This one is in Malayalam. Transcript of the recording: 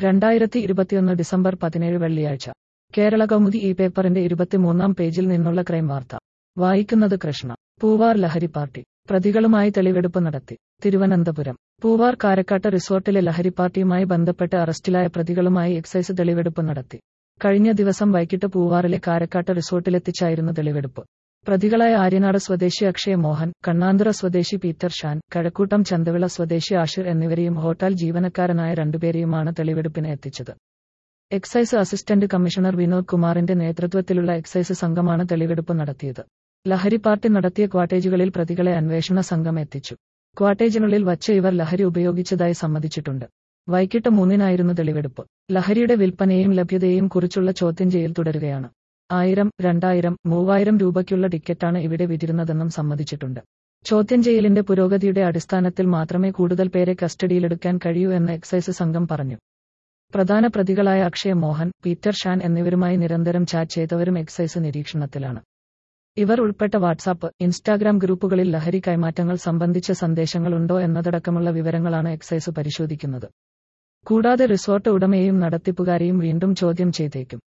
രണ്ടായിരത്തി ഇരുപത്തിയൊന്ന് ഡിസംബർ പതിനേഴ് വെള്ളിയാഴ്ച കേരള കൗമുദി ഈ പേപ്പറിന്റെ ഇരുപത്തിമൂന്നാം പേജിൽ നിന്നുള്ള ക്രൈം വാർത്ത വായിക്കുന്നത് കൃഷ്ണ പൂവാർ ലഹരി പാർട്ടി പ്രതികളുമായി തെളിവെടുപ്പ് നടത്തി തിരുവനന്തപുരം പൂവാർ കാരക്കാട്ട് റിസോർട്ടിലെ ലഹരി പാർട്ടിയുമായി ബന്ധപ്പെട്ട് അറസ്റ്റിലായ പ്രതികളുമായി എക്സൈസ് തെളിവെടുപ്പ് നടത്തി കഴിഞ്ഞ ദിവസം വൈകിട്ട് പൂവാറിലെ കാരക്കാട്ട് റിസോർട്ടിലെത്തിച്ചായിരുന്നു തെളിവെടുപ്പ് പ്രതികളായ ആര്യനാട് സ്വദേശി അക്ഷയ മോഹൻ കണ്ണാന്തുറ സ്വദേശി പീറ്റർ ഷാൻ കഴക്കൂട്ടം ചന്തവിള സ്വദേശി ആഷിർ എന്നിവരെയും ഹോട്ടൽ ജീവനക്കാരനായ രണ്ടുപേരെയുമാണ് തെളിവെടുപ്പിന് എത്തിച്ചത് എക്സൈസ് അസിസ്റ്റന്റ് കമ്മീഷണർ വിനോദ് കുമാറിന്റെ നേതൃത്വത്തിലുള്ള എക്സൈസ് സംഘമാണ് തെളിവെടുപ്പ് നടത്തിയത് ലഹരി പാർട്ടി നടത്തിയ ക്വാട്ടേജുകളിൽ പ്രതികളെ അന്വേഷണ സംഘം എത്തിച്ചു ക്വാട്ടേജിനുള്ളിൽ വച്ച് ഇവർ ലഹരി ഉപയോഗിച്ചതായി സമ്മതിച്ചിട്ടുണ്ട് വൈകിട്ട് മൂന്നിനായിരുന്നു തെളിവെടുപ്പ് ലഹരിയുടെ വിൽപ്പനയും ലഭ്യതയെയും കുറിച്ചുള്ള ചോദ്യം ചെയ്യൽ തുടരുകയാണ് ആയിരം രണ്ടായിരം മൂവായിരം രൂപയ്ക്കുള്ള ടിക്കറ്റാണ് ഇവിടെ വിതിരുന്നതെന്നും സമ്മതിച്ചിട്ടുണ്ട് ചോദ്യം ചെയ്യലിന്റെ പുരോഗതിയുടെ അടിസ്ഥാനത്തിൽ മാത്രമേ കൂടുതൽ പേരെ കസ്റ്റഡിയിലെടുക്കാൻ കഴിയൂ എന്ന് എക്സൈസ് സംഘം പറഞ്ഞു പ്രധാന പ്രതികളായ അക്ഷയ മോഹൻ പീറ്റർ ഷാൻ എന്നിവരുമായി നിരന്തരം ചാറ്റ് ചെയ്തവരും എക്സൈസ് നിരീക്ഷണത്തിലാണ് ഇവർ ഉൾപ്പെട്ട വാട്സാപ്പ് ഇൻസ്റ്റാഗ്രാം ഗ്രൂപ്പുകളിൽ ലഹരി കൈമാറ്റങ്ങൾ സംബന്ധിച്ച സന്ദേശങ്ങളുണ്ടോ എന്നതടക്കമുള്ള വിവരങ്ങളാണ് എക്സൈസ് പരിശോധിക്കുന്നത് കൂടാതെ റിസോർട്ട് ഉടമയെയും നടത്തിപ്പുകാരെയും വീണ്ടും ചോദ്യം ചെയ്തേക്കും